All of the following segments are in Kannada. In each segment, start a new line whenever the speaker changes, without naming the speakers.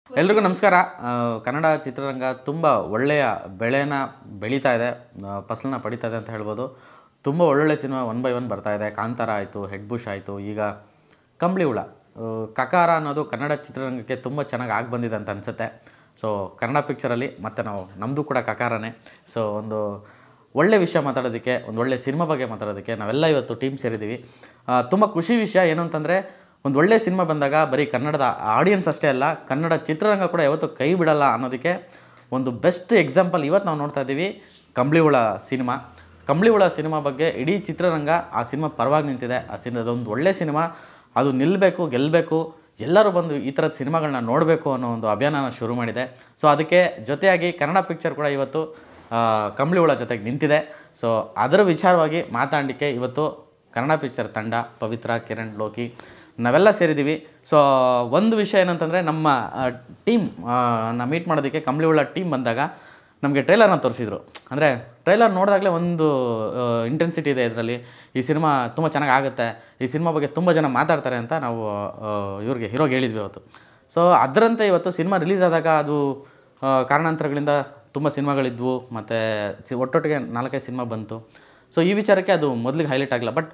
ಎಲ್ರಿಗೂ ನಮಸ್ಕಾರ ಆ, ಕನ್ನಡ ಚಿತ್ರರಂಗ ತುಂಬ ಒಳ್ಳೆಯ ಬೆಳೆನ ಬೆಳೀತಾ ಇದೆ ಆ, ಫಸಲನ್ನ ಪಡಿತಾ ಇದೆ ಅಂತ ಹೇಳ್ಬೋದು ತುಂಬ ಒಳ್ಳೊಳ್ಳೆ ಸಿನಿಮಾ ಒನ್ ಬೈ ಒನ್ ಬರ್ತಾ ಇದೆ ಕಾಂತಾರ ಆಯಿತು ಹೆಡ್ ಬುಷ್ ಆಯಿತು ಈಗ ಕಂಬಳಿ ಹುಳ ಆ, ಕಕಾರ ಅನ್ನೋದು ಕನ್ನಡ ಚಿತ್ರರಂಗಕ್ಕೆ ತುಂಬ ಚೆನ್ನಾಗಿ ಆಗಿ ಬಂದಿದೆ ಅಂತ ಅನಿಸುತ್ತೆ ಸೊ ಕನ್ನಡ ಪಿಕ್ಚರಲ್ಲಿ ಮತ್ತು ನಾವು ನಮ್ಮದು ಕೂಡ ಕಕಾರನೇ ಸೊ ಒಂದು ಒಳ್ಳೆ ವಿಷಯ ಮಾತಾಡೋದಕ್ಕೆ ಒಂದು ಒಳ್ಳೆ ಸಿನಿಮಾ ಬಗ್ಗೆ ಮಾತಾಡೋದಕ್ಕೆ ನಾವೆಲ್ಲ ಇವತ್ತು ಟೀಮ್ ಸೇರಿದ್ದೀವಿ ತುಂಬ ಖುಷಿ ವಿಷಯ ಏನು ಅಂತಂದರೆ ಒಂದು ಒಳ್ಳೆ ಸಿನಿಮಾ ಬಂದಾಗ ಬರೀ ಕನ್ನಡದ ಆಡಿಯನ್ಸ್ ಅಷ್ಟೇ ಅಲ್ಲ ಕನ್ನಡ ಚಿತ್ರರಂಗ ಕೂಡ ಯಾವತ್ತೂ ಕೈ ಬಿಡಲ್ಲ ಅನ್ನೋದಕ್ಕೆ ಒಂದು ಬೆಸ್ಟ್ ಎಕ್ಸಾಂಪಲ್ ಇವತ್ತು ನಾವು ನೋಡ್ತಾ ಇದ್ದೀವಿ ಕಂಬಳಿ ಹುಳ ಸಿನಿಮಾ ಕಂಬಳಿ ಹುಳ ಸಿನಿಮಾ ಬಗ್ಗೆ ಇಡೀ ಚಿತ್ರರಂಗ ಆ ಸಿನಿಮಾ ಪರವಾಗಿ ನಿಂತಿದೆ ಆ ಸಿನಿಮಾ ಅದೊಂದು ಒಳ್ಳೆ ಸಿನಿಮಾ ಅದು ನಿಲ್ಲಬೇಕು ಗೆಲ್ಲಬೇಕು ಎಲ್ಲರೂ ಬಂದು ಈ ಥರದ ಸಿನಿಮಾಗಳನ್ನ ನೋಡಬೇಕು ಅನ್ನೋ ಒಂದು ಅಭಿಯಾನನ ಶುರು ಮಾಡಿದೆ ಸೊ ಅದಕ್ಕೆ ಜೊತೆಯಾಗಿ ಕನ್ನಡ ಪಿಕ್ಚರ್ ಕೂಡ ಇವತ್ತು ಆ, ಕಂಬಳಿ ಹುಳ ಜೊತೆಗೆ ನಿಂತಿದೆ ಸೊ ಅದರ ವಿಚಾರವಾಗಿ ಮಾತಾಡಲಿಕ್ಕೆ ಇವತ್ತು ಕನ್ನಡ ಪಿಕ್ಚರ್ ತಂಡ ಪವಿತ್ರ ಕಿರಣ್ ಲೋಕಿ ನಾವೆಲ್ಲ ಸೇರಿದ್ದೀವಿ ಸೊ ಒಂದು ವಿಷಯ ಏನಂತಂದರೆ ನಮ್ಮ ಟೀಮ್ ನಾ ಮೀಟ್ ಮಾಡೋದಕ್ಕೆ ಕಂಬಳಿ ಹುಳ ಟೀಮ್ ಬಂದಾಗ ನಮಗೆ ಟ್ರೈಲರ್ನ ತೋರಿಸಿದ್ರು ಅಂದರೆ ಟ್ರೈಲರ್ ನೋಡಿದಾಗಲೇ ಒಂದು ಇಂಟೆನ್ಸಿಟಿ ಇದೆ ಇದರಲ್ಲಿ ಈ ಸಿನಿಮಾ ತುಂಬ ಚೆನ್ನಾಗಿ ಆಗುತ್ತೆ ಈ ಸಿನಿಮಾ ಬಗ್ಗೆ ತುಂಬ ಜನ ಮಾತಾಡ್ತಾರೆ ಅಂತ ನಾವು ಆ, ಇವ್ರಿಗೆ ಹೀರೋಗೆ ಹೇಳಿದ್ವಿ ಅವತ್ತು ಸೊ ಅದರಂತೆ ಇವತ್ತು ಸಿನಿಮಾ ರಿಲೀಸ್ ಆದಾಗ ಅದು ಆ, ಕಾರಣಾಂತರಗಳಿಂದ ತುಂಬ ಸಿನಿಮಾಗಳಿದ್ವು ಮತ್ತು ಸಿ ಒಟ್ಟೊಟ್ಟಿಗೆ ನಾಲ್ಕೈದು ಸಿನಿಮಾ ಬಂತು ಸೊ ಈ ವಿಚಾರಕ್ಕೆ ಅದು ಮೊದಲಿಗೆ ಹೈಲೈಟ್ ಆಗಿಲ್ಲ ಬಟ್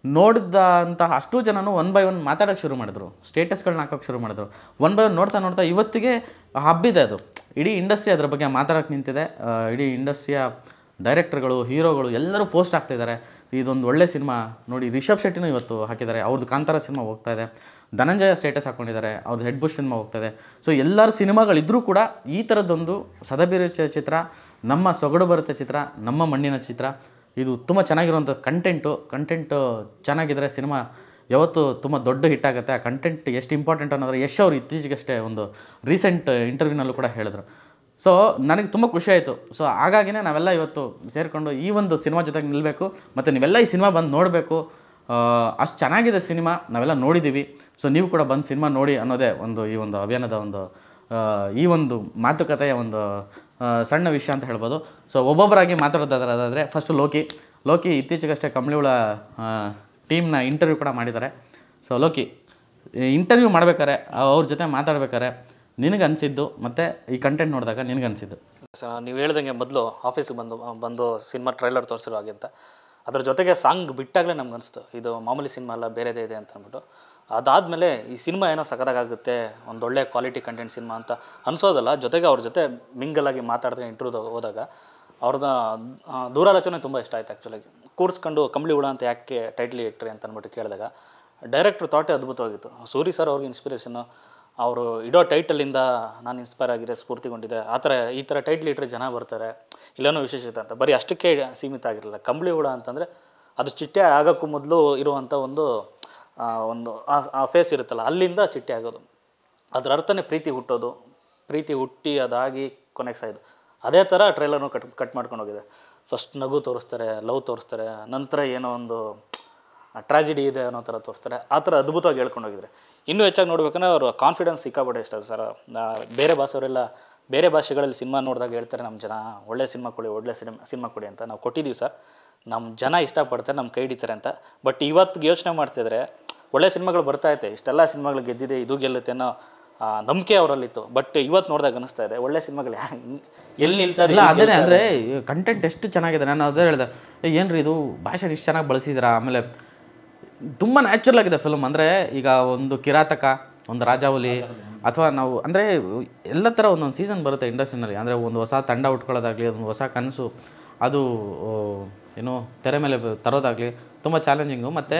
ನೋಡಿದಂತಹ ಅಷ್ಟು ಜನನು ಒನ್ ಬೈ ಒನ್ ಮಾತಾಡೋಕ್ಕೆ ಶುರು ಮಾಡಿದ್ರು ಸ್ಟೇಟಸ್ಗಳನ್ನ ಹಾಕೋಕ್ಕೆ ಶುರು ಮಾಡಿದ್ರು ಒನ್ ಬೈ ಒನ್ ನೋಡ್ತಾ ನೋಡ್ತಾ ಇವತ್ತಿಗೆ ಹಬ್ಬಿದೆ ಅದು ಇಡೀ ಇಂಡಸ್ಟ್ರಿ ಅದ್ರ ಬಗ್ಗೆ ಮಾತಾಡೋಕ್ಕೆ ನಿಂತಿದೆ ಆ, ಇಡೀ ಇಂಡಸ್ಟ್ರಿಯ ಡೈರೆಕ್ಟರ್ಗಳು ಹೀರೋಗಳು ಎಲ್ಲರೂ ಪೋಸ್ಟ್ ಆಗ್ತಿದ್ದಾರೆ ಇದೊಂದು ಒಳ್ಳೆ ಸಿನಿಮಾ ನೋಡಿ ರಿಷಬ್ ಶೆಟ್ಟಿನೂ ಇವತ್ತು ಹಾಕಿದ್ದಾರೆ ಅವ್ರದ್ದು ಕಾಂತಾರ ಸಿನಿಮಾ ಹೋಗ್ತಾ ಇದೆ ಧನಂಜಯ ಸ್ಟೇಟಸ್ ಹಾಕ್ಕೊಂಡಿದ್ದಾರೆ ಅವ್ರದ್ದು ಹೆಡ್ ಬುಷ್ ಸಿನಿಮಾ ಹೋಗ್ತಾ ಇದೆ ಸೊ ಎಲ್ಲರ ಸಿನಿಮಾಗಳಿದ್ರೂ ಕೂಡ ಈ ಥರದ್ದೊಂದು ಸದಭಿರು ಚ- ಚಿತ್ರ ನಮ್ಮ ಸೊಗಡು ಬರುತ್ತೆ ಚಿತ್ರ ನಮ್ಮ ಮಣ್ಣಿನ ಚಿತ್ರ ಇದು ತುಂಬ ಚೆನ್ನಾಗಿರುವಂಥ ಕಂಟೆಂಟು ಕಂಟೆಂಟು ಚೆನ್ನಾಗಿದ್ರೆ ಸಿನಿಮಾ ಯಾವತ್ತು ತುಂಬ ದೊಡ್ಡ ಹಿಟ್ ಆಗುತ್ತೆ ಆ ಕಂಟೆಂಟ್ ಎಷ್ಟು ಇಂಪಾರ್ಟೆಂಟ್ ಅನ್ನೋದ್ರೆ ಯಶ್ ಅವರು ಇತ್ತೀಚೆಗಷ್ಟೇ ಒಂದು ರೀಸೆಂಟ್ ಇಂಟರ್ವ್ಯೂನಲ್ಲೂ ಕೂಡ ಹೇಳಿದ್ರು ಸೊ ನನಗೆ ತುಂಬ ಖುಷಿ ಆಯಿತು ಸೊ ಹಾಗಾಗಿನೇ ನಾವೆಲ್ಲ ಇವತ್ತು ಸೇರಿಕೊಂಡು ಈ ಒಂದು ಸಿನಿಮಾ ಜೊತೆಗೆ ನಿಲ್ಲಬೇಕು ಮತ್ತು ನೀವೆಲ್ಲ ಈ ಸಿನಿಮಾ ಬಂದು ನೋಡಬೇಕು ಅಷ್ಟು ಚೆನ್ನಾಗಿದೆ ಸಿನಿಮಾ ನಾವೆಲ್ಲ ನೋಡಿದ್ದೀವಿ ಸೊ ನೀವು ಕೂಡ ಬಂದು ಸಿನಿಮಾ ನೋಡಿ ಅನ್ನೋದೇ ಒಂದು ಈ ಒಂದು ಅಭಿಯಾನದ ಒಂದು ಆ, ಈ ಒಂದು ಮಾತುಕತೆಯ ಒಂದು ಆ, ಸಣ್ಣ ವಿಷಯ ಅಂತ ಹೇಳ್ಬೋದು ಸೊ ಒಬ್ಬೊಬ್ಬರಾಗಿ ಮಾತಾಡೋದಾದ್ರೆ ಫಸ್ಟ್ ಲೋಕಿ ಲೋಕಿ ಇತ್ತೀಚೆಗಷ್ಟೇ ಕಂಬಳಿಹುಳ ಟೀಮ್ನ ಇಂಟರ್ವ್ಯೂ ಕೂಡ ಮಾಡಿದ್ದಾರೆ ಸೊ ಲೋಕಿ ಇಂಟರ್ವ್ಯೂ ಮಾಡ್ಬೇಕಾರೆ ಅವ್ರ ಜೊತೆ ಮಾತಾಡ್ಬೇಕಾರೆ ನಿನಗೆ ಅನಿಸಿದ್ದು ಮತ್ತು ಈ ಕಂಟೆಂಟ್ ನೋಡಿದಾಗ ನಿನಗೆ ಅನಿಸಿದ್ದು
ಸರ್ ನೀವು ಹೇಳ್ದಂಗೆ ಮೊದಲು ಆಫೀಸಿಗೆ ಬಂದು ಬಂದು ಸಿನಿಮಾ ಟ್ರೈಲರ್ ತೋರಿಸಿರೋ ಹಾಗೆ ಅಂತ ಅದ್ರ ಜೊತೆಗೆ ಸಾಂಗ್ ಬಿಟ್ಟಾಗಲೇ ನಮ್ಗೆ ಅನಿಸ್ತು ಇದು ಮಾಮೂಲಿ ಸಿನಿಮಾ ಅಲ್ಲ ಬೇರೆದೇ ಇದೆ ಅಂತ ಅಂದ್ಬಿಟ್ಟು ಅದಾದಮೇಲೆ ಈ ಸಿನಿಮಾ ಏನೋ ಸಖತ್ತಾಗುತ್ತೆ ಒಂದು ಒಳ್ಳೆ ಕ್ವಾಲಿಟಿ ಕಂಟೆಂಟ್ ಸಿನಿಮಾ ಅಂತ ಅನ್ಸೋದಲ್ಲ ಜೊತೆಗೆ ಅವ್ರ ಜೊತೆ ಮಿಂಗಲ್ ಆಗಿ ಮಾತಾಡಿದ್ರೆ ಇಂಟರ್ವ್ಯೂ ಹೋದಾಗ ಅವ್ರದ್ದು ಆ, ದೂರಾಲೋಚನೆ ತುಂಬ ಇಷ್ಟ ಆಯ್ತು ಆ್ಯಕ್ಚುಲಾಗಿ ಕೂರಿಸ್ಕೊಂಡು ಕಂಬಳಿ ಹುಳ ಅಂತ ಯಾಕೆ ಟೈಟ್ಲಿ ಇಟ್ರಿ ಅಂತ ಅಂದ್ಬಿಟ್ಟು ಕೇಳಿದಾಗ ಡೈರೆಕ್ಟ್ರ್ ಥಾಟೇ ಅದ್ಭುತವಾಗಿತ್ತು ಸೂರಿ ಸರ್ ಅವ್ರಿಗೆ ಇನ್ಸ್ಪಿರೇಷನ್ನು ಅವರು ಇಡೋ ಟೈಟಲಿಂದ ನಾನು ಇನ್ಸ್ಪೈರ್ ಆಗಿರೋ ಸ್ಫೂರ್ತಿಗೊಂಡಿದೆ ಆ ಥರ ಈ ಥರ ಟೈಟ್ಲ್ ಇಟ್ಟರೆ ಜನ ಬರ್ತಾರೆ ಇಲ್ಲೇನೋ ವಿಶೇಷತೆ ಅಂತ ಬರೀ ಅಷ್ಟಕ್ಕೆ ಸೀಮಿತ ಆಗಿರಲಿಲ್ಲ ಕಂಬಳಿ ಹುಳ ಅಂತಂದರೆ ಅದು ಚಿಟ್ಟೆ ಆಗೋಕ್ಕೂ ಮೊದಲು ಇರುವಂಥ ಒಂದು ಆ, ಒಂದು ಆ- ಆ ಫೇಸ್ ಇರುತ್ತಲ್ಲ ಅಲ್ಲಿಂದ ಚಿಟ್ಟೆ ಆಗೋದು ಅದರ ಅರ್ಥನೇ ಪ್ರೀತಿ ಹುಟ್ಟೋದು ಪ್ರೀತಿ ಹುಟ್ಟಿ ಅದಾಗಿ ಕೊನೆಗೆ ಸಾಯೋದು ಅದೇ ಥರ ಟ್ರೈಲರ್ನು ಕಟ್ ಕಟ್ ಮಾಡ್ಕೊಂಡು ಹೋಗಿದೆ ಫಸ್ಟ್ ನಗು ತೋರಿಸ್ತಾರೆ ಲವ್ ತೋರಿಸ್ತಾರೆ ನಂತರ ಏನೋ ಒಂದು ಟ್ರಾಜಿಡಿ ಇದೆ ಅನ್ನೋ ಥರ ತೋರಿಸ್ತಾರೆ ಆ ಥರ ಅದ್ಭುತವಾಗಿ ಹೇಳ್ಕೊಂಡು ಹೋಗಿದ್ದಾರೆ ಇನ್ನೂ ಹೆಚ್ಚಾಗಿ ನೋಡ್ಬೇಕಂದ್ರೆ ಅವರು ಕಾನ್ಫಿಡೆನ್ಸ್ ಸಿಕ್ಕಾಪಟ್ಟೆ ಇಷ್ಟ ಸರ್ ಬೇರೆ ಭಾಷೆಯವರೆಲ್ಲ ಬೇರೆ ಭಾಷೆಗಳಲ್ಲಿ ಸಿನಿಮಾ ನೋಡಿದಾಗ ಹೇಳ್ತಾರೆ ನಮ್ಮ ಜನ ಒಳ್ಳೆ ಸಿನಿಮಾ ಕೊಡಿ ಒಳ್ಳೆ ಸಿನಿಮಾ ಸಿನಿಮಾ ಕೊಡಿ ಅಂತ ನಾವು ಕೊಟ್ಟಿದ್ದೀವಿ ಸರ್ ನಮ್ಮ ಜನ ಇಷ್ಟಪಡ್ತಾರೆ ನಮ್ಮ ಕೈ ಹಿಡಿತಾರೆ ಅಂತ ಬಟ್ ಇವತ್ತು ಯೋಚನೆ ಮಾಡ್ತಿದ್ರೆ ಒಳ್ಳೆ ಸಿನಿಮಾಗಳು ಬರ್ತಾ ಐತೆ ಇಷ್ಟೆಲ್ಲ ಸಿನಿಮಾಗಳು ಗೆದ್ದಿದೆ ಇದು ಗೆಲ್ಲುತ್ತೆ ಅನ್ನೋ ಆ, ನಂಬಿಕೆ ಅವರಲ್ಲಿತ್ತು ಬಟ್ ಇವತ್ತು ನೋಡಿದಾಗ ಅನಿಸ್ತಾ ಇದೆ ಒಳ್ಳೆ ಸಿನಿಮಾಗಳು ಹ್ಯಾಂಗ್- ಎಲ್ಲಿ ನಿಲ್ತಾ
ಇಲ್ಲ ಅದೇ ಅಂದರೆ ಕಂಟೆಂಟ್ ಎಷ್ಟು ಚೆನ್ನಾಗಿದೆ ನಾನು ಅದೇ ಹೇಳಿದೆ ಏ, ಏನ್ರಿ ಇದು ಭಾಷೆ ಇಷ್ಟು ಚೆನ್ನಾಗಿ ಬಳಸಿದ್ದೀರಾ ಆಮೇಲೆ ತುಂಬ ನ್ಯಾಚುರಲ್ ಆಗಿದೆ ಫಿಲ್ಮ್ ಅಂದರೆ ಈಗ ಒಂದು ಕಿರಾತಕ ಒಂದು ರಾಜಾವಲಿ ಅಥವಾ ನಾವು ಅಂದರೆ ಎಲ್ಲ ಥರ ಒಂದೊಂದು ಸೀಸನ್ ಬರುತ್ತೆ ಇಂಡಸ್ಟ್ರಿನಲ್ಲಿ ಅಂದರೆ ಒಂದು ಹೊಸ ತಂಡ ಉಟ್ಕೊಳ್ಳೋದಾಗಲಿ ಒಂದು ಹೊಸ ಕನಸು ಅದು ಆ, ಏನು ತೆರೆ ಮೇಲೆ ಬ- ತರೋದಾಗಲಿ ತುಂಬ ಚಾಲೆಂಜಿಂಗು ಮತ್ತು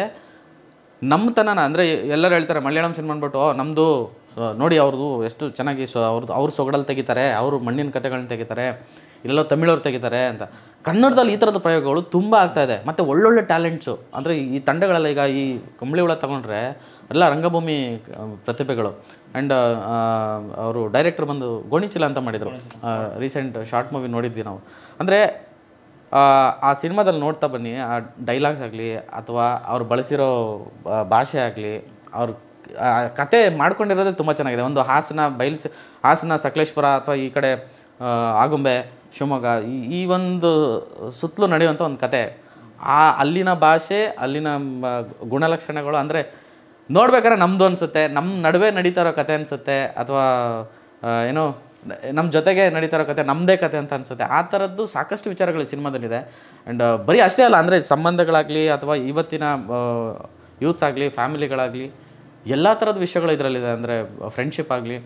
ನಮ್ಮತನನ ಅಂದರೆ ಎಲ್ಲರೂ ಹೇಳ್ತಾರೆ ಮಲಯಾಳಂ ಸಿನಿಮಾ ಅಂದ್ಬಿಟ್ಟು "ಓ, ನಮ್ಮದು ನೋಡಿ ಅವ್ರದ್ದು ಎಷ್ಟು ಚೆನ್ನಾಗಿ ಸೊ ಅವ್ರದ್ದು ಅವ್ರ ಸೊಗಡಲ್ಲಿ ತೆಗಿತಾರೆ ಅವರು ಮಣ್ಣಿನ ಕಥೆಗಳನ್ನ ತೆಗಿತಾರೆ ಇಲ್ಲೆಲ್ಲೋ ತಮಿಳವ್ರು ತೆಗಿತಾರೆ ಅಂತ ಕನ್ನಡದಲ್ಲಿ ಈ ಥರದ ಪ್ರಯೋಗಗಳು ತುಂಬ ಆಗ್ತಾ ಇದೆ ಮತ್ತು ಒಳ್ಳೊಳ್ಳೆ ಟ್ಯಾಲೆಂಟ್ಸು ಅಂದರೆ ಈ ತಂಡಗಳೆಲ್ಲ ಈಗ ಈ ಕಂಬಳಿ ಹುಳ ತಗೊಂಡ್ರೆ ಎಲ್ಲ ರಂಗಭೂಮಿ ಆ, ಪ್ರತಿಭೆಗಳು ಆ್ಯಂಡ್ ಅವರು ಡೈರೆಕ್ಟರ್ ಬಂದು ಗೋಣಿಚೀಲ ಅಂತ ಮಾಡಿದರು ರೀಸೆಂಟ್ ಶಾರ್ಟ್ ಮೂವಿ ನೋಡಿದ್ವಿ ನಾವು ಅಂದರೆ ಆ, ಆ ಸಿನಿಮಾದಲ್ಲಿ ನೋಡ್ತಾ ಬನ್ನಿ ಆ ಡೈಲಾಗ್ಸ್ ಆಗಲಿ ಅಥವಾ ಅವ್ರು ಬಳಸಿರೋ ಆ, ಭಾಷೆ ಆಗಲಿ ಅವ್ರ ಆ ಕತೆ ಮಾಡ್ಕೊಂಡಿರೋದೇ ತುಂಬ ಚೆನ್ನಾಗಿದೆ ಒಂದು ಹಾಸನ ಬಯಲು ಹಾಸನ ಸಕಲೇಶ್ಪುರ ಅಥವಾ ಈ ಕಡೆ ಆ, ಆಗುಂಬೆ ಶಿವಮೊಗ್ಗ ಈ ಈ ಒಂದು ಸುತ್ತಲೂ ನಡೆಯುವಂಥ ಒಂದು ಕತೆ ಆ ಅಲ್ಲಿನ ಭಾಷೆ ಅಲ್ಲಿನ ಮ- ಗುಣಲಕ್ಷಣಗಳು ಅಂದರೆ ನೋಡ್ಬೇಕಾದ್ರೆ ನಮ್ಮದು ಅನಿಸುತ್ತೆ ನಮ್ಮ ನಡುವೆ ನಡೀತಾ ಇರೋ ಕತೆ ಅನಿಸುತ್ತೆ ಅಥವಾ ಆ, ಏನೋ ನಮ್ಮ ಜೊತೆಗೆ ನಡೀತಾ ಇರೋ ಕತೆ ನಮ್ಮದೇ ಕತೆ ಅಂತ ಅನಿಸುತ್ತೆ ಆ ಥರದ್ದು ಸಾಕಷ್ಟು ವಿಚಾರಗಳು ಸಿನಿಮಾದಲ್ಲಿದೆ ಆ್ಯಂಡ್ ಬರೀ ಅಷ್ಟೇ ಅಲ್ಲ ಅಂದರೆ ಸಂಬಂಧಗಳಾಗಲಿ ಅಥವಾ ಇವತ್ತಿನ ಯೂತ್ಸ್ ಆಗಲಿ ಫ್ಯಾಮಿಲಿಗಳಾಗಲಿ ಎಲ್ಲ ಥರದ ವಿಷಯಗಳು ಇದರಲ್ಲಿದೆ ಅಂದರೆ ಫ್ರೆಂಡ್ಶಿಪ್ ಆಗಲಿ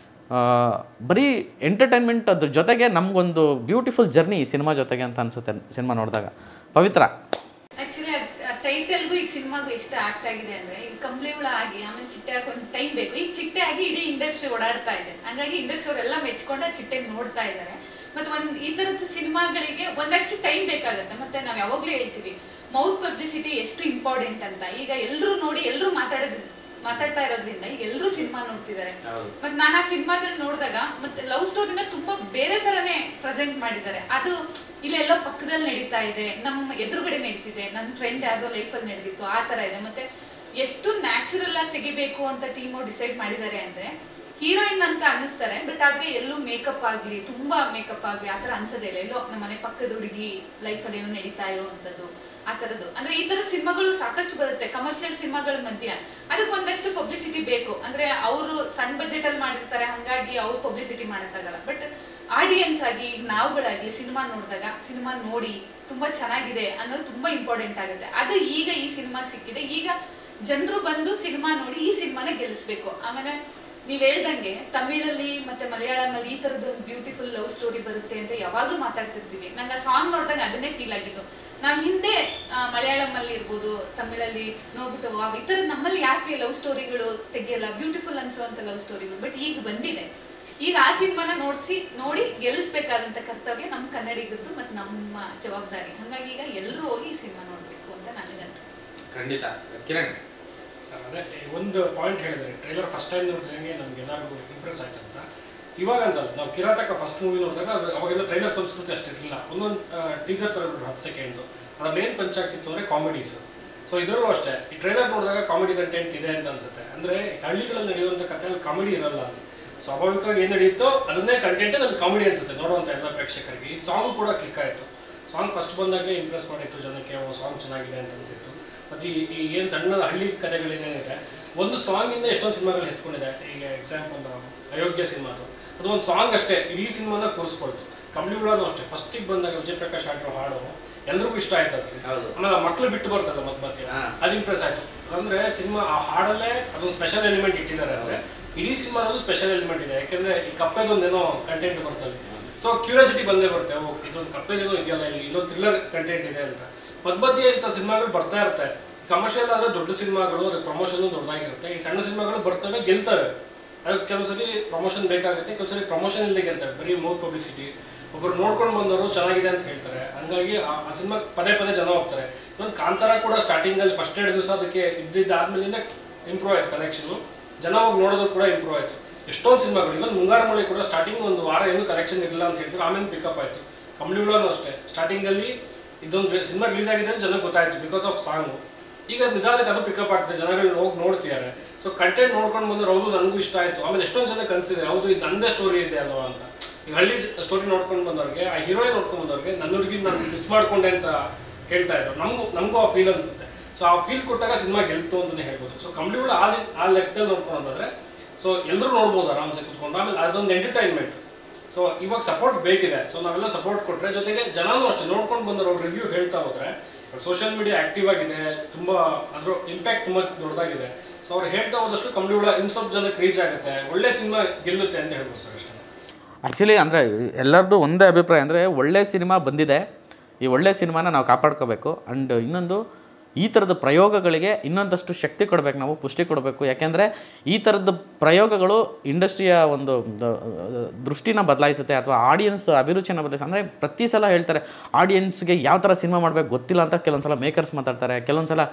ಬರೀ ಎಂಟರ್ಟೈನ್ಮೆಂಟ್ ಅದ್ರ ಜೊತೆಗೆ ನಮಗೊಂದು ಬ್ಯೂಟಿಫುಲ್ ಜರ್ನಿ ಈ ಸಿನಿಮಾ ಜೊತೆಗೆ ಅಂತ ಅನಿಸುತ್ತೆ ಸಿನಿಮಾ ನೋಡಿದಾಗ ಪವಿತ್ರ
ಆಕ್ಚುಲಿ ಟೈಟಲ್ಗೂ ಈಗ ಸಿನಿಮಾಗೂ ಎಷ್ಟು ಆಕ್ಟ್ ಆಗಿದೆ ಅಂದ್ರೆ ಈಗ ಕಂಬ್ಳಿ ಹುಳ ಆಗಿ ಆಮೇಲೆ ಚಿಟ್ಟೆ ಹಾಕೊಂಡು ಟೈಮ್ ಬೇಕು ಈಗ ಚಿಟ್ಟೆ ಆಗಿ ಇಡೀ ಇಂಡಸ್ಟ್ರಿ ಓಡಾಡ್ತಾ ಇದೆ ಹಂಗಾಗಿ ಇಂಡಸ್ಟ್ರಿ ಅವರೆಲ್ಲ ಮೆಚ್ಕೊಂಡು ಆ ಚಿಟ್ಟೆ ನೋಡ್ತಾ ಇದ್ದಾರೆ ಮತ್ತೆ ಒಂದ್ ಈ ತರದ ಸಿನಿಮಾಗಳಿಗೆ ಒಂದಷ್ಟು ಟೈಮ್ ಬೇಕಾಗುತ್ತೆ ಮತ್ತೆ ನಾವ್ ಯಾವಾಗ್ಲೂ ಹೇಳ್ತೀವಿ ಮೌತ್ ಪಬ್ಲಿಸಿಟಿ ಎಷ್ಟು ಇಂಪಾರ್ಟೆಂಟ್ ಅಂತ ಈಗ ಎಲ್ಲರೂ ನೋಡಿ ಎಲ್ಲರೂ ಮಾತಾಡೋದ್ ಮಾತಾಡ್ತಾ ಇರೋದ್ರಿಂದ ಈಗ ಎಲ್ಲರೂ ಸಿನಿಮಾ ನೋಡ್ತಿದ್ದಾರೆ ಮತ್ತೆ ನಾನು ಆ ಸಿನಿಮಾದಲ್ಲಿ ನೋಡಿದಾಗ ಮತ್ತೆ ಲವ್ ಸ್ಟೋರಿನ ತುಂಬಾ ಬೇರೆ ತರನೇ ಪ್ರೆಸೆಂಟ್ ಮಾಡಿದ್ದಾರೆ ಅದು ಇಲ್ಲೆಲ್ಲೋ ಪಕ್ಕದಲ್ಲಿ ನಡೀತಾ ಇದೆ ನಮ್ಮ ಎದುರುಗಡೆ ನಡೀತಿದೆ ನನ್ನ ಫ್ರೆಂಡ್ ಯಾವ್ದೋ ಲೈಫಲ್ಲಿ ನಡೆದಿತ್ತು ಆ ತರ ಇದೆ ಮತ್ತೆ ಎಷ್ಟು ನ್ಯಾಚುರಲ್ ಆಗಿ ತೆಗಿಬೇಕು ಅಂತ ಟೀಮು ಡಿಸೈಡ್ ಮಾಡಿದ್ದಾರೆ ಅಂದ್ರೆ ಹೀರೋಯಿನ್ ಅಂತ ಅನ್ನಿಸ್ತಾರೆ ಬಟ್ ಆದ್ರೆ ಎಲ್ಲೂ ಮೇಕಪ್ ಆಗ್ಲಿ ತುಂಬಾ ಮೇಕಪ್ ಆಗ್ಲಿ ಆತರ ಅನ್ಸೋದೇ ಇಲ್ಲ ಎಲ್ಲೋ ನಮ್ಮ ಮನೆ ಪಕ್ಕದ ಹುಡುಗಿ ಲೈಫಲ್ಲಿ ಏನೋ ನಡೀತಾ ಇರುವಂತದ್ದು ಆ ತರದ್ದು ಅಂದ್ರೆ ಈ ತರದ ಸಿನಿಮಾಗಳು ಸಾಕಷ್ಟು ಬರುತ್ತೆ ಕಮರ್ಷಿಯಲ್ ಸಿನಿಮಾಗಳ ಮಧ್ಯ ಅದಕ್ಕೆ ಒಂದಷ್ಟು ಪಬ್ಲಿಸಿಟಿ ಬೇಕು ಅಂದ್ರೆ ಅವರು ಸಣ್ಣ ಬಜೆಟ್ ಅಲ್ಲಿ ಮಾಡಿರ್ತಾರೆ ಹಂಗಾಗಿ ಅವ್ರು ಪಬ್ಲಿಸಿಟಿ ಮಾಡಕ್ಕಾಗಲ್ಲ ಬಟ್ ಆಡಿಯನ್ಸ್ ಆಗಿ ಈಗ ನಾವುಗಳಾಗ್ಲಿ ಸಿನಿಮಾ ನೋಡಿದಾಗ ಸಿನಿಮಾ ನೋಡಿ ತುಂಬಾ ಚೆನ್ನಾಗಿದೆ ಅನ್ನೋದು ತುಂಬಾ ಇಂಪಾರ್ಟೆಂಟ್ ಆಗುತ್ತೆ ಅದು ಈಗ ಈ ಸಿನಿಮಾಗೆ ಸಿಕ್ಕಿದೆ ಈಗ ಜನರು ಬಂದು ಸಿನಿಮಾ ನೋಡಿ ಈ ಸಿನಿಮಾನ ಗೆಲ್ಲಿಸ್ಬೇಕು ಆಮೇಲೆ ನೀವ್ ಹೇಳ್ದಂಗೆ ತಮಿಳಲ್ಲಿ ಮತ್ತೆ ಮಲಯಾಳಮಲ್ಲಿ ಈ ತರದ್ದು ಒಂದು ಬ್ಯೂಟಿಫುಲ್ ಲವ್ ಸ್ಟೋರಿ ಬರುತ್ತೆ ಅಂತ ಯಾವಾಗ್ಲೂ ಮಾತಾಡ್ತಿರ್ತೀವಿ ನಂಗೆ ಆ ಸಾಂಗ್ ನೋಡಿದಾಗ ಅದನ್ನೇ ಫೀಲ್ ಆಗಿದ್ದು ನಾವ್ ಹಿಂದೆ ಆ, ಮಲಯಾಳಮಲ್ಲಿ ಇರ್ಬೋದು ತಮಿಳಲ್ಲಿ ನೋಡ್ಬಿಟ್ಟು ವಾವ್, ಈ ತರದ್ ನಮ್ಮಲ್ಲಿ ಯಾಕೆ ಲವ್ ಸ್ಟೋರಿಗಳು ತೆಗಿಯಲ್ಲ ಬ್ಯೂಟಿಫುಲ್ ಅನ್ಸುವಂತ ಲವ್ ಸ್ಟೋರಿಗಳು ಬಟ್ ಈಗ ಬಂದಿದೆ ಈಗ ಆ ಸಿನಿಮಾನ ನೋಡ್ಸಿ ನೋಡಿ ಗೆಲ್ಲಿಸ್ಬೇಕಾದಂತ ಕರ್ತವ್ಯ ನಮ್ಮ ಕನ್ನಡಿಗದ್ದು ಮತ್ತೆ ನಮ್ಮ ಜವಾಬ್ದಾರಿ ಹಂಗಾಗಿ ಈಗ ಎಲ್ಲರೂ ಹೋಗಿ ಈ ಸಿನಿಮಾ ನೋಡ್ಬೇಕು ಅಂತ ನನಗೆ ಅನ್ಸುತ್ತೆ
ಖಂಡಿತ ಕಿರಣ್
ಸರ್ ಅದೇ ಒಂದು ಪಾಯಿಂಟ್ ಹೇಳಿದ್ರೆ ಟ್ರೈಲರ್ ಫಸ್ಟ್ ಟೈಮ್ ನೋಡಿದಂಗೆ ನಮ್ಗೆ ಎಲ್ಲರಿಗೂ ಇಂಪ್ರೆಸ್ ಆಯ್ತು ಅಂತ ಇವಾಗ ಅಂತಲ್ಲ ನಾವು ಕಿರಾತಕ ಫಸ್ಟ್ ಮೂವಿ ನೋಡಿದಾಗ ಅದು ಅವಾಗೆಲ್ಲ ಟ್ರೈಲರ್ ಸಂಸ್ಕೃತಿ ಅಷ್ಟಿರಲಿಲ್ಲ ಒಂದೊಂದು ಟೀಸರ್ ತಗೊಂಡ್ರು ಹತ್ತು ಸೆಕೆಂಡು ಅದ್ರಲ್ಲಿ ಏನು ಪಂಚಾಗ್ತಿತ್ತು ಅಂದರೆ ಕಾಮಿಡೀಸ್ ಸೊ ಇದರಲ್ಲೂ ಅಷ್ಟೇ ಈ ಟ್ರೈಲರ್ ನೋಡಿದಾಗ ಕಾಮಿಡಿ ಕಂಟೆಂಟ್ ಇದೆ ಅಂತ ಅನ್ಸುತ್ತೆ ಅಂದರೆ ಹಳ್ಳಿಗಳಲ್ಲಿ ನಡೆಯುವಂಥ ಕಥೆಯಲ್ಲಿ ಕಾಮಿಡಿ ಇರಲ್ಲ ಅಲ್ಲಿ ಸ್ವಾಭಾವಿಕವಾಗಿ ಏನು ನಡೆಯುತ್ತೋ ಅದನ್ನೇ ಕಂಟೆಂಟೇ ನಮ್ಗೆ ಕಾಮಿಡಿ ಅನ್ಸುತ್ತೆ ನೋಡುವಂಥ ಎಲ್ಲ ಪ್ರೇಕ್ಷಕರಿಗೆ ಈ ಸಾಂಗ್ ಕೂಡ ಕ್ಲಿಕ್ ಆಯಿತು ಸಾಂಗ್ ಫಸ್ಟ್ ಬಂದಾಗಲೇ ಇಂಪ್ರೆಸ್ ಮಾಡಿತ್ತು ಜನಕ್ಕೆ ಓ ಸಾಂಗ್ ಚೆನ್ನಾಗಿದೆ ಅಂತ ಅನಿಸಿತ್ತು ಮತ್ತು ಈ ಈ ಏನು ಸಣ್ಣ ಹಳ್ಳಿ ಕಥೆಗಳೇನೇನಿದೆ ಒಂದು ಸಾಂಗಿಂದ ಎಷ್ಟೊಂದು ಸಿನಿಮಾಗಳು ಎತ್ಕೊಂಡಿದೆ ಈಗ ಎಕ್ಸಾಂಪಲ್ ಅಯೋಗ್ಯ ಸಿನಿಮಾದು ಅದು ಒಂದು ಸಾಂಗ್ ಅಷ್ಟೇ ಇಡೀ ಸಿನಿಮಾನ ಕೂರಿಸ್ಕೊಳ್ತು ಕಂಬ್ಳಿ ಹುಳನೂ ಅಷ್ಟೇ ಫಸ್ಟಿಗೆ ಬಂದಾಗ ವಿಜಯ್ ಪ್ರಕಾಶ್ ಆಡಿರೋ ಹಾಡು ಎಲ್ರಿಗೂ ಇಷ್ಟ ಆಯ್ತು ಅದು
ಹೌದು.
ಆಮೇಲೆ ಆ ಮಕ್ಳು ಬಿಟ್ಟು ಬರ್ತಲ್ಲ ಮತ್ತೆ ಮತ್ತೆ
ಹಾ.
ಅದು ಇಂಪ್ರೆಸ್ ಆಯ್ತು ಅಂದ್ರೆ ಸಿನಿಮಾ ಆ ಹಾಡಲ್ಲೇ ಅದೊಂದು ಸ್ಪೆಷಲ್ ಎಲಿಮೆಂಟ್ ಇಟ್ಟಿದ್ದಾರೆ ಅಂದ್ರೆ ಇಡೀ ಸಿನಿಮಾದಲ್ಲೂ ಸ್ಪೆಷಲ್ ಎಲಿಮೆಂಟ್ ಇದೆ ಯಾಕಂದ್ರೆ ಈ ಕಪ್ಪೆದೊಂದೇನೋ ಕಂಟೆಂಟ್ ಬರ್ತದೆ ಸೊ ಕ್ಯೂರಿಯಾಸಿಟಿ ಬಂದೇ ಬರುತ್ತೆ ಓ ಇದೊಂದು ಕಪ್ಪೆದೇನೋ ಇದೆಯಲ್ಲ ಇಲ್ಲಿ ಇನ್ನೊಂದು ಥ್ರಿಲ್ಲರ್ ಕಂಟೆಂಟ್ ಇದೆ ಅಂತ ಮಧ್ಯ ಮಧ್ಯೆ ಇಂಥ ಸಿನಿಮಾಗಳು ಬರ್ತಾ ಇರುತ್ತೆ ಕಮರ್ಷಿಯಲ್ ಆದ್ರೆ ದೊಡ್ಡ ಸಿನಿಮಾಗಳು ಅದಕ್ಕೆ ಪ್ರಮೋಷನ್ ದೊಡ್ಡದಾಗಿರುತ್ತೆ ಈ ಸಣ್ಣ ಸಿನಿಮಾಗಳು ಬರ್ತವೆ ಗೆಲ್ತವೆ ಅದಕ್ಕೆ ಕೆಲವು ಸರಿ ಪ್ರಮೋಷನ್ ಬೇಕಾಗುತ್ತೆ ಕೆಲವು ಸರಿ ಪ್ರಮೋಷನ್ ಇಲ್ಲದೆ ಗೆಲ್ತವೆ ಬರೀ ಮೌತ್ ಪಬ್ಲಿಸಿಟಿ ಒಬ್ಬರು ನೋಡ್ಕೊಂಡು ಬಂದವರು ಚೆನ್ನಾಗಿದೆ ಅಂತ ಹೇಳ್ತಾರೆ ಹಂಗಾಗಿ ಆ ಆ ಸಿನಿಮಾ ಪದೇ ಪದೇ ಜನ ಹೋಗ್ತಾರೆ ಇವತ್ತು ಕಾಂತಾರ ಕೂಡ ಸ್ಟಾರ್ಟಿಂಗ್ ಅಲ್ಲಿ ಫಸ್ಟ್ ಎರಡು ದಿವಸ ಅದಕ್ಕೆ ಇದ್ದಿದ್ದಾದ್ಮೇಲಿಂದ ಇಂಪ್ರೂವ್ ಆಯ್ತು ಕಲೆಕ್ಷನ್ ಜನ ಹೋಗಿ ನೋಡೋದು ಕೂಡ ಇಂಪ್ರೂವ್ ಆಯ್ತು ಎಷ್ಟೊಂದು ಸಿನಿಮಾಗಳು ಇವನ್ ಮುಂಗಾರು ಮಳೆ ಕೂಡ ಸ್ಟಾರ್ಟಿಂಗ್ ಒಂದು ವಾರ ಏನು ಕಲೆಕ್ಷನ್ ಇರಲಿಲ್ಲ ಅಂತ ಹೇಳ್ತಾರೆ ಆಮೇಲೆ ಪಿಕಪ್ ಆಯ್ತು ಕಂಬಳಿ ಹುಳನೂ ಅಷ್ಟೇ ಸ್ಟಾರ್ಟಿಂಗ್ ಅಲ್ಲಿ ಇದೊಂದು ಸಿನಿಮಾ ರಿಲೀಸ್ ಆಗಿದೆ ಅಂತ ಜನಕ್ಕೆ ಗೊತ್ತಾಯ್ತು ಬಿಕಾಸ್ ಆಫ್ ಸಾಂಗು ಈಗ ನಿಧಾನಕ್ಕೆ ಅದು ಪಿಕಪ್ ಆಗ್ತದೆ ಜನಗಳು ಹೋಗಿ ನೋಡ್ತಿದ್ದಾರೆ ಸೊ ಕಂಟೆಂಟ್ ನೋಡ್ಕೊಂಡು ಬಂದ್ರೆ ಹೌದು ನನಗೂ ಇಷ್ಟ ಆಯ್ತು ಆಮೇಲೆ ಎಷ್ಟೊಂದು ಜನ ಕನ್ಸಿದೆ ಹೌದು ಇದು ನಂದೇ ಸ್ಟೋರಿ ಇದೆ ಅಲ್ವಾ ಅಂತ ಈ ಹಳ್ಳಿ ಸ್ಟೋರಿ ನೋಡ್ಕೊಂಡು ಬಂದವ್ರಿಗೆ ಆ ಹೀರೋಯಿನ್ ನೋಡ್ಕೊಂಡು ಬಂದವ್ರಿಗೆ ನನ್ನ ಹುಡುಗಿ ನಾನು ಮಿಸ್ ಮಾಡ್ಕೊಂಡೆ ಅಂತ ಹೇಳ್ತಾ ಇದ್ರು ನಮಗೂ ನಮಗೂ ಆ ಫೀಲ್ ಅನ್ಸುತ್ತೆ ಸೊ ಆ ಫೀಲ್ ಕೊಟ್ಟಾಗ ಸಿನಿಮಾ ಗೆಲ್ತು ಅಂತಲೇ ಹೇಳ್ಬೋದು ಸೊ ಕಂಪ್ಲಿಗಳು ಆ ಲಿ- ಆ ಲೆಕ್ಕದಲ್ಲಿ ನೋಡ್ಕೊಂಡು ಬಂದ್ರೆ ಸೊ ಎಲ್ಲರೂ ನೋಡ್ಬೋದು ಆರಾಮ್ಸೆ ಕುತ್ಕೊಂಡು ಆಮೇಲೆ ಅದೊಂದು ಎಂಟರ್ಟೈನ್ಮೆಂಟ್ ಸೊ ಇವಾಗ ಸಪೋರ್ಟ್ ಬೇಕಿದೆ ಸೊ ನಾವೆಲ್ಲ ಸಪೋರ್ಟ್ ಕೊಟ್ಟರೆ ಜೊತೆಗೆ ಜನನೂ ಅಷ್ಟೇ ನೋಡ್ಕೊಂಡು ಬಂದವರು ಅವ್ರ ರಿವ್ಯೂ ಹೇಳ್ತಾ ಹೋದ್ರೆ ಸೋಷಿಯಲ್ ಮೀಡಿಯಾ ಆಕ್ಟಿವ್ ಆಗಿದೆ ತುಂಬ ಅದ್ರ ಇಂಪ್ಯಾಕ್ಟ್ ತುಂಬ ದೊಡ್ಡದಾಗಿದೆ ಸೊ ಅವ್ರು ಹೇಳ್ತಾ ಹೋದಷ್ಟು ಕಂಪ್ಲಿಗಳ ಇನ್ನು ಸ್ವಲ್ಪ ಜನಕ್ಕೆ ರೀಚ್ ಆಗುತ್ತೆ ಒಳ್ಳೆ ಸಿನಿಮಾ ಗೆಲ್ಲುತ್ತೆ ಅಂತ ಹೇಳ್ಬೋದು ಸರ್ ಅಷ್ಟೇ
ಆ್ಯಕ್ಚುಲಿ ಅಂದರೆ ಎಲ್ಲರದ್ದು ಒಂದೇ ಅಭಿಪ್ರಾಯ ಅಂದರೆ ಒಳ್ಳೆ ಸಿನಿಮಾ ಬಂದಿದೆ ಈ ಒಳ್ಳೆ ಸಿನಿಮಾನ ನಾವು ಕಾಪಾಡ್ಕೋಬೇಕು ಆ್ಯಂಡ್ ಇನ್ನೊಂದು ಈ ಥರದ ಪ್ರಯೋಗಗಳಿಗೆ ಇನ್ನೊಂದಷ್ಟು ಶಕ್ತಿ ಕೊಡಬೇಕು ನಾವು ಪುಷ್ಟಿ ಕೊಡಬೇಕು ಯಾಕೆಂದರೆ ಈ ಥರದ ಪ್ರಯೋಗಗಳು ಇಂಡಸ್ಟ್ರಿಯ ಒಂದು ದ- ದೃಷ್ಟಿನ ಬದಲಾಯಿಸುತ್ತೆ ಅಥವಾ ಆಡಿಯನ್ಸ್ ಅಭಿರುಚಿನ ಬದಲಾಯಿಸುತ್ತೆ ಅಂದರೆ ಪ್ರತಿ ಸಲ ಹೇಳ್ತಾರೆ ಆಡಿಯನ್ಸ್ಗೆ ಯಾವ ಥರ ಸಿನಿಮಾ ಮಾಡಬೇಕು ಗೊತ್ತಿಲ್ಲ ಅಂತ ಕೆಲವೊಂದು ಸಲ ಮೇಕರ್ಸ್ ಮಾತಾಡ್ತಾರೆ ಕೆಲವೊಂದು ಸಲ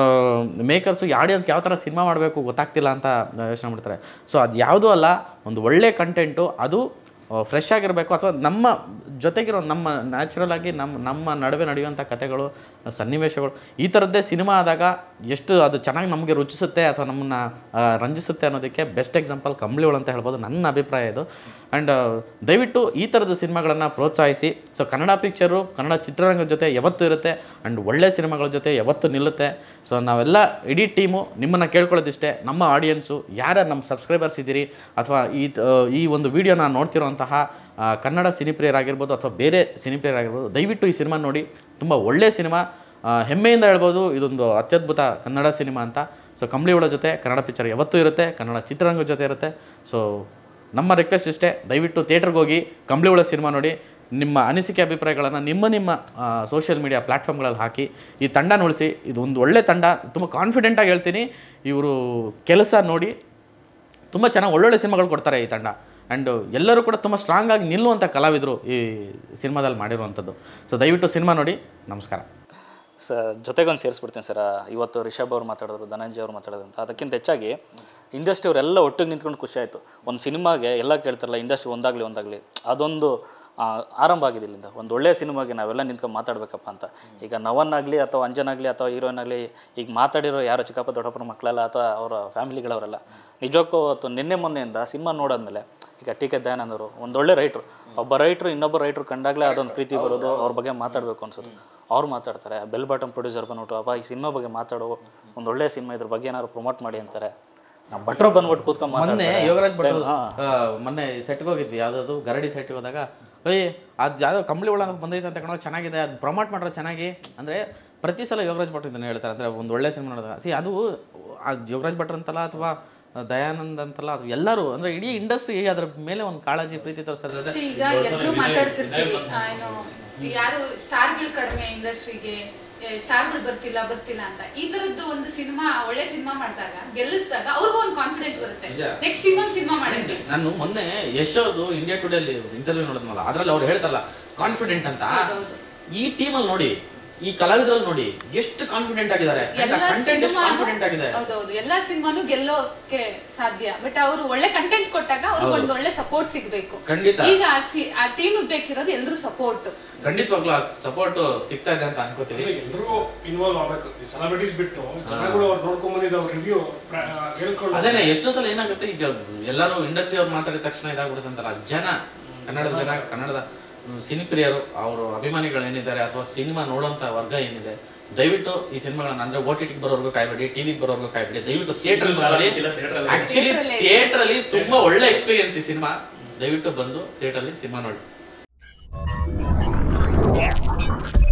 ಮೇಕರ್ಸು ಆಡಿಯನ್ಸ್ಗೆ ಯಾವ ಥರ ಸಿನಿಮಾ ಮಾಡಬೇಕು ಗೊತ್ತಾಗ್ತಿಲ್ಲ ಅಂತ ಯೋಚನೆ ಮಾಡ್ತಾರೆ ಸೊ ಅದು ಯಾವುದೂ ಅಲ್ಲ ಒಂದು ಒಳ್ಳೆ ಕಂಟೆಂಟು ಅದು ಫ್ರೆಶ್ ಆಗಿರಬೇಕು ಅಥವಾ ನಮ್ಮ ಜೊತೆಗಿರೋ ನಮ್ಮ ನ್ಯಾಚುರಲ್ ಆಗಿ ನಮ್ಮ ನಮ್ಮ ನಡುವೆ ನಡೆಯುವಂಥ ಕಥೆಗಳು ಸನ್ನಿವೇಶಗಳು ಈ ಥರದ್ದೇ ಸಿನಿಮಾ ಆದಾಗ ಎಷ್ಟು ಅದು ಚೆನ್ನಾಗಿ ನಮಗೆ ರುಚಿಸುತ್ತೆ ಅಥವಾ ನಮ್ಮನ್ನು ರಂಜಿಸುತ್ತೆ ಅನ್ನೋದಕ್ಕೆ ಬೆಸ್ಟ್ ಎಕ್ಸಾಂಪಲ್ ಕಂಬಳಿಗಳು ಅಂತ ಹೇಳ್ಬೋದು ನನ್ನ ಅಭಿಪ್ರಾಯ ಇದು ಆ್ಯಂಡ್ ದಯವಿಟ್ಟು ಈ ಥರದ ಸಿನಿಮಾಗಳನ್ನು ಪ್ರೋತ್ಸಾಹಿಸಿ ಸೊ ಕನ್ನಡ ಪಿಕ್ಚರು ಕನ್ನಡ ಚಿತ್ರರಂಗದ ಜೊತೆ ಯಾವತ್ತೂ ಇರುತ್ತೆ ಆ್ಯಂಡ್ ಒಳ್ಳೆ ಸಿನಿಮಾಗಳ ಜೊತೆ ಯಾವತ್ತೂ ನಿಲ್ಲುತ್ತೆ ಸೊ ನಾವೆಲ್ಲ ಇಡೀ ಟೀಮು ನಿಮ್ಮನ್ನು ಕೇಳ್ಕೊಳ್ಳೋದಿಷ್ಟೇ ನಮ್ಮ ಆಡಿಯನ್ಸು ಯಾರ ನಮ್ಮ ಸಬ್ಸ್ಕ್ರೈಬರ್ಸ್ ಇದ್ದೀರಿ ಅಥವಾ ಈ ತ- ಈ ಒಂದು ವಿಡಿಯೋನ ನೋಡ್ತಿರೋಂತಹ ಆ, ಕನ್ನಡ ಸಿನಿಪ್ರಿಯರಾಗಿರ್ಬೋದು ಅಥವಾ ಬೇರೆ ಸಿನಿಪ್ರಿಯರಾಗಿರ್ಬೋದು ದಯವಿಟ್ಟು ಈ ಸಿನಿಮಾ ನೋಡಿ ತುಂಬ ಒಳ್ಳೆಯ ಸಿನಿಮಾ ಆ, ಹೆಮ್ಮೆಯಿಂದ ಹೇಳ್ಬೋದು ಇದೊಂದು ಅತ್ಯದ್ಭುತ ಕನ್ನಡ ಸಿನಿಮಾ ಅಂತ ಸೊ ಕಂಬಳಿಗಳ ಜೊತೆ ಕನ್ನಡ ಪಿಕ್ಚರ್ ಯಾವತ್ತೂ ಇರುತ್ತೆ ಕನ್ನಡ ಚಿತ್ರರಂಗದ ಜೊತೆ ಇರುತ್ತೆ ಸೊ ನಮ್ಮ ರಿಕ್ವೆಸ್ಟ್ ಇಷ್ಟೇ ದಯವಿಟ್ಟು ಥಿಯೇಟ್ರಿಗೆ ಹೋಗಿ ಕಂಬಳಿಗಳ ಸಿನಿಮಾ ನೋಡಿ ನಿಮ್ಮ ಅನಿಸಿಕೆ ಅಭಿಪ್ರಾಯಗಳನ್ನು ನಿಮ್ಮ ನಿಮ್ಮ ಸೋಷಿಯಲ್ ಮೀಡಿಯಾ ಪ್ಲ್ಯಾಟ್ಫಾರ್ಮ್ಗಳಲ್ಲಿ ಹಾಕಿ ಈ ತಂಡ ಉಳಿಸಿ ಇದು ಒಂದು ಒಳ್ಳೆ ತಂಡ ತುಂಬ ಕಾನ್ಫಿಡೆಂಟಾಗಿ ಹೇಳ್ತೀನಿ ಇವರು ಕೆಲಸ ನೋಡಿ ತುಂಬ ಚೆನ್ನಾಗಿ ಒಳ್ಳೊಳ್ಳೆ ಸಿನಿಮಾಗಳು ಕೊಡ್ತಾರೆ ಈ ತಂಡ ಆ್ಯಂಡ್ ಎಲ್ಲರೂ ಕೂಡ ತುಂಬ ಸ್ಟ್ರಾಂಗ್ ಆಗಿ ನಿಲ್ಲುವಂಥ ಕಲಾವಿದರು ಈ ಸಿನಿಮಾದಲ್ಲಿ ಮಾಡಿರುವಂಥದ್ದು ಸೊ ದಯವಿಟ್ಟು ಸಿನಿಮಾ ನೋಡಿ ನಮಸ್ಕಾರ
ಸ ಜೊತೆಗೊಂದು ಸೇರಿಸ್ಬಿಡ್ತೀನಿ ಸರ್ ಇವತ್ತು ರಿಷಬ್ ಅವ್ರು ಮಾತಾಡಿದ್ರು ಧನಂಜಯ ಅವ್ರು ಮಾತಾಡೋದು ಅಂತ ಅದಕ್ಕಿಂತ ಹೆಚ್ಚಾಗಿ ಇಂಡಸ್ಟ್ರಿ ಅವರೆಲ್ಲ ಒಟ್ಟಿಗೆ ನಿಂತ್ಕೊಂಡು ಖುಷಿ ಆಯಿತು ಒಂದು ಸಿನಿಮಾಗೆ ಎಲ್ಲ ಕೇಳ್ತಾರಲ್ಲ ಇಂಡಸ್ಟ್ರಿ ಒಂದಾಗಲಿ ಒಂದಾಗಲಿ ಅದೊಂದು ಆ, ಆರಂಭ ಆಗಿದೆ ಇಲ್ಲಿಂದ ಒಂದು ಒಳ್ಳೆಯ ಸಿನಿಮಾಗೆ ನಾವೆಲ್ಲ ನಿಂತ್ಕೊಂಡು ಮಾತಾಡಬೇಕಪ್ಪ ಅಂತ ಈಗ ನವನ್ನಾಗಲಿ ಅಥವಾ ಅಂಜನಾಗಲಿ ಅಥವಾ ಹೀರೋಯಿನ್ ಆಗಲಿ ಈಗ ಮಾತಾಡಿರೋ ಯಾರೋ ಚಿಕ್ಕಪ್ಪ ದೊಡ್ಡಪ್ಪನ ಮಕ್ಕಳೆಲ್ಲ ಅಥವಾ ಅವರ ಫ್ಯಾಮಿಲಿಗಳವರೆಲ್ಲ ನಿಜಕ್ಕೂ ಅವತ್ತು ನಿನ್ನೆ ಮೊನ್ನೆಯಿಂದ ಸಿನಿಮಾ ನೋಡಾದ್ಮೇಲೆ ಈಗ ಟಿ ಕೆ ದಯಾನಂದ್ ಅವರು ಒಂದೊಳ್ಳೆ ರೈಟ್ರು ಒಬ್ಬ ರೈಟ್ರು ಇನ್ನೊಬ್ಬ ರೈಟ್ರು ಕಂಡಾಗಲೇ ಅದೊಂದು ಪ್ರೀತಿ ಬರೋದು ಅವ್ರ ಬಗ್ಗೆ ಮಾತಾಡಬೇಕು ಅನ್ಸೋದು ಅವ್ರು ಮಾತಾಡ್ತಾರೆ ಬೆಲ್ ಬಾಟಮ್ ಪ್ರೊಡ್ಯೂಸರ್ ಬಂದ್ಬಿಟ್ಟು ಅಪ್ಪ ಈ ಸಿನಿಮಾ ಬಗ್ಗೆ ಮಾತಾಡೋ ಒಂದು ಒಳ್ಳೆ ಸಿನಿಮಾ ಇದ್ರ ಬಗ್ಗೆ ಏನಾದ್ರು ಪ್ರಮೋಟ್ ಮಾಡಿ ಅಂತಾರೆ ನಮ್ಮ ಭಟ್ರು ಬಂದ್ಬಿಟ್ಟು ಕೂತ್ಕೊಂಡು
ಮೊನ್ನೆ
ಮಾತಾಡ್ತಾರೆ.
ಯೋಗರಾಜ್ ಭಟ್ರು
ಹಾ.
ಆ, ಮೊನ್ನೆ ಸೆಟ್ಗೆ ಹೋಗಿದ್ವಿ ಯಾವುದಾದ್ರು ಗರಡಿ ಸೆಟ್ಗೆ ಹೋದಾಗ ಏಯ್ ಅದು ಯಾವುದೋ ಕಂಬಳಿ ಒಳ ಬಂದೈತೆ ಅಂತ ಕಣೋ ಚೆನ್ನಾಗಿದೆ ಅದು ಪ್ರಮೋಟ್ ಮಾಡ್ರೆ ಚೆನ್ನಾಗಿ ಅಂದರೆ ಪ್ರತಿ ಸಲ ಯೋಗರಾಜ್ ಭಟ್ರು ಇದನ್ನು ಹೇಳ್ತಾರೆ ಅಂದರೆ ಒಂದು ಒಳ್ಳೆ ಸಿನಿಮಾ ನೋಡಿದಾಗ ಸಿ ಅದು ಆ ಯೋಗರಾಜ್ ಭಟ್ರು ಅಂತಲ್ಲ ಅಥವಾ ದಯಾನಂದ್ ಅಂತಲ್ಲ ಅದು ಎಲ್ಲರೂ ಅಂದರೆ ಇಡೀ ಇಂಡಸ್ಟ್ರಿ ಅದ್ರ ಮೇಲೆ ಒಂದು ಕಾಳಜಿ ಪ್ರೀತಿ ತೋರಿಸೋದ್ರೆ
See, ಈಗ ಎಲ್ಲರೂ ಮಾತಾಡ್ತಿರ್ತೀವಿ ಆ, ಏನು ಯಾರು ಸ್ಟಾರ್ಗಳು ಕಡಿಮೆ ಇಂಡಸ್ಟ್ರಿಗೆ ಸ್ಟಾರ್ಗಳು ಬರ್ತಿಲ್ಲ ಬರ್ತಿಲ್ಲ ಅಂತ ಈ ತರದ್ದು ಒಂದು ಸಿನಿಮಾ ಒಳ್ಳೆ ಸಿನಿಮಾ ಮಾಡಿದಾಗ ಗೆಲ್ಲಿಸಿದಾಗ ಅವ್ರಿಗೂ ಒಂದು ಕಾನ್ಫಿಡೆನ್ಸ್ ಬರುತ್ತೆ ನೆಕ್ಸ್ಟ್ ಇನ್ನೊಂದು ಸಿನಿಮಾ ಮಾಡಿದ್ವಿ
ನಾನು ಮೊನ್ನೆ ಯಶ್ ಅವ್ರದ್ದು ಇಂಡಿಯಾ ಟುಡೇಲಿ ಇಂಟರ್ವ್ಯೂ ನೋಡಿದ್ನಲ್ಲ ಅದ್ರಲ್ಲಿ ಅವ್ರು ಹೇಳ್ತಾರಲ್ಲ ಕಾನ್ಫಿಡೆಂಟ್ ಅಂತ
ಹೌದೌದು.
ಈ ಟೀಮಲ್ಲಿ ನೋಡಿ ಈ ಕಲಾವಿದ್ರಲ್ಲಿ ನೋಡಿ ಎಷ್ಟು ಕಾನ್ಫಿಡೆಂಟ್ ಆಗಿದ್ದಾರೆ
ಎಲ್ಲ
ಕಂಟೆಂಟ್ ಎಷ್ಟು
ಸಿನಿಮಾನು
ಕಾನ್ಫಿಡೆಂಟ್ ಆಗಿದೆ
ಹೌದೌದು ಎಲ್ಲಾ ಸಿನಿಮಾನು ಗೆಲ್ಲೋಕೆ ಸಾಧ್ಯ ಬಟ್ ಅವರು ಒಳ್ಳೆ ಕಂಟೆಂಟ್ ಕೊಟ್ಟಾಗ ಅವ್ರಿಗೆ ಒಂದು ಒಳ್ಳೆ ಸಪೋರ್ಟ್ ಸಿಗ್ಬೇಕು
ಖಂಡಿತ.
ಈಗ ಆ ಸಿ- ಆ ಟೀಮ್ ಬೇಕಿರೋದು ಎಲ್ರು ಸಪೋರ್ಟ್
ಖಂಡಿತವಾಗ್ಲೂ ಆ ಸಪೋರ್ಟ್ ಸಿಗ್ತಾ ಇದೆ ಅಂತ ಅನ್ಕೋತೀವಿ
ಎಲ್ಲರೂ ಇನ್ವಾಲ್ವ್ ಆಗ್ಬೇಕು ಈ ಸೆಲೆಬ್ರಿಟೀಸ್ ಬಿಟ್ಟು ಜನಗಳು ಅವ್ರು ನೋಡ್ಕೊಂಡ್ ಬಂದಿದ್ದು ಅವ್ರ ರಿವ್ಯೂ ಹೇಳ್ಕೊಂಡು
ಅದೇನೆ ಎಷ್ಟೋ ಸಲ ಏನಾಗುತ್ತೆ ಈಗ ಎಲ್ಲರೂ ಇಂಡಸ್ಟ್ರಿ ಅವ್ರು ಮಾತಾಡಿದ ತಕ್ಷಣ ಇದಾಗ್ಬಿಡುತ್ತೆ ಅಂತಲ್ಲ ಜನ ಕನ್ನಡದ ಜನ ಕನ್ನಡದ ಹ್ಮ್, ಸಿನಿಪ್ರಿಯರು ಅವರು ಅಭಿಮಾನಿಗಳು ಏನಿದ್ದಾರೆ ಅಥವಾ ಸಿನಿಮಾ ನೋಡೋಂಥ ವರ್ಗ ಏನಿದೆ ದಯವಿಟ್ಟು ಈ ಸಿನಿಮಾಗಳನ್ನ ಅಂದ್ರೆ ಓ ಟಿ ಟಿಗೆ ಬರೋರ್ಗು ಕಾಯ್ಬೇಡಿ ಟಿವಿಗೆ ಬರೋರ್ಗು ಕಾಯ್ಬೇಡಿ ದಯವಿಟ್ಟು ಥಿಯೇಟರ್ ನೋಡಿ ಆಕ್ಚುಲಿ ಥಿಯೇಟರ್ ಅಲ್ಲಿ ತುಂಬಾ ಒಳ್ಳೆ ಎಕ್ಸ್ಪೀರಿಯನ್ಸ್ ಈ ಸಿನಿಮಾ ದಯವಿಟ್ಟು ಬಂದು ಥಿಯೇಟರ್ ಅಲ್ಲಿ ಸಿನಿಮಾ ನೋಡಿ